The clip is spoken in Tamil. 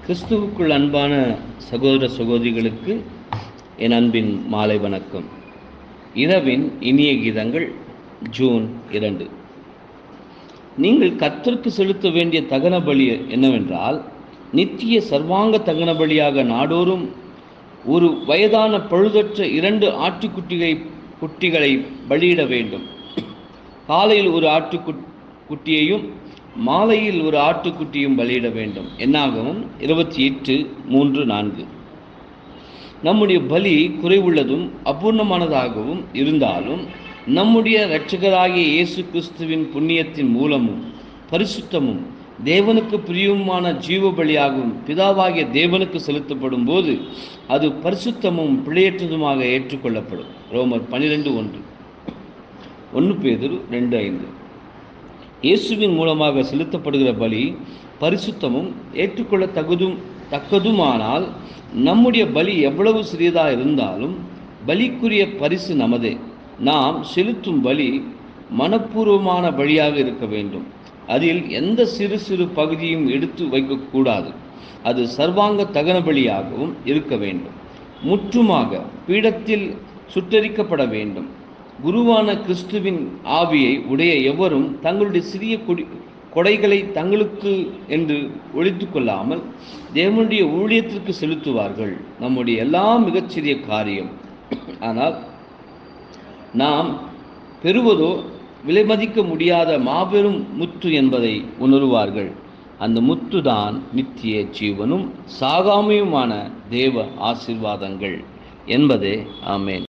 கிறிஸ்துவுக்குள் அன்பான சகோதர சகோதரிகளுக்கு என் அன்பின் மாலை வணக்கம் இரவின் இனிய கீதங்கள் ஜூன் இரண்டு நீங்கள் கர்த்தருக்கு செலுத்த வேண்டிய தகன பலி என்னவென்றால் நித்திய சர்வாங்க தகன பலியாக நாடோறும் ஒரு வயதான பழுதற்ற இரண்டு ஆட்டுக்குட்டிகளை குட்டிகளை பலியிட வேண்டும் காலையில் ஒரு ஆட்டுக்குட் குட்டியையும் மாலையில் ஒரு ஆட்டுக்குட்டியும் பலியிட வேண்டும் என்னாகவும் இருபத்தி எட்டு மூன்று நான்கு நம்முடைய பலி குறைவுள்ளதும் அபூர்ணமானதாகவும் இருந்தாலும் நம்முடைய இரட்சகராகிய இயேசு கிறிஸ்துவின் புண்ணியத்தின் மூலமும் பரிசுத்தமும் தேவனுக்கு பிரியமான ஜீவ பலியாகவும் பிதாவாகிய தேவனுக்கு செலுத்தப்படும் போது அது பரிசுத்தமும் பிழையற்றதுமாக ஏற்றுக்கொள்ளப்படும் ரோமர் பனிரெண்டு ஒன்று ஒன்று பேதரு ரெண்டு ஐந்து இயேசுவின் மூலமாக செலுத்தப்படுகிற பலி பரிசுத்தமும் ஏற்றுக்கொள்ள தகுதும் தக்கதுமானால் நம்முடைய பலி எவ்வளவு சிறியதாக இருந்தாலும் பலிக்குரிய பரிசு நமதே நாம் செலுத்தும் பலி மனப்பூர்வமான பலியாக இருக்க வேண்டும் அதில் எந்த சிறு சிறு பகுதியும் எடுத்து வைக்கக்கூடாது அது சர்வாங்க தகன பலியாகவும் இருக்க வேண்டும் முற்றுமாக பீடத்தில் சுட்டரிக்கப்பட வேண்டும் குருவான கிறிஸ்துவின் ஆவியை உடைய எவரும் தங்களுடைய சிறிய கொடி கொடைகளை தங்களுக்கு என்று ஒழித்து கொள்ளாமல் தேவனுடைய ஊழியத்திற்கு செலுத்துவார்கள் நம்முடைய எல்லா மிகச்சிறிய காரியம் ஆனால் நாம் பெறுவதோ விலைமதிக்க முடியாத மாபெரும் முத்து என்பதை உணருவார்கள் அந்த முத்துதான் நித்திய ஜீவனும் சாகாமையுமான தேவ ஆசிர்வாதங்கள் என்பதே ஆமேன்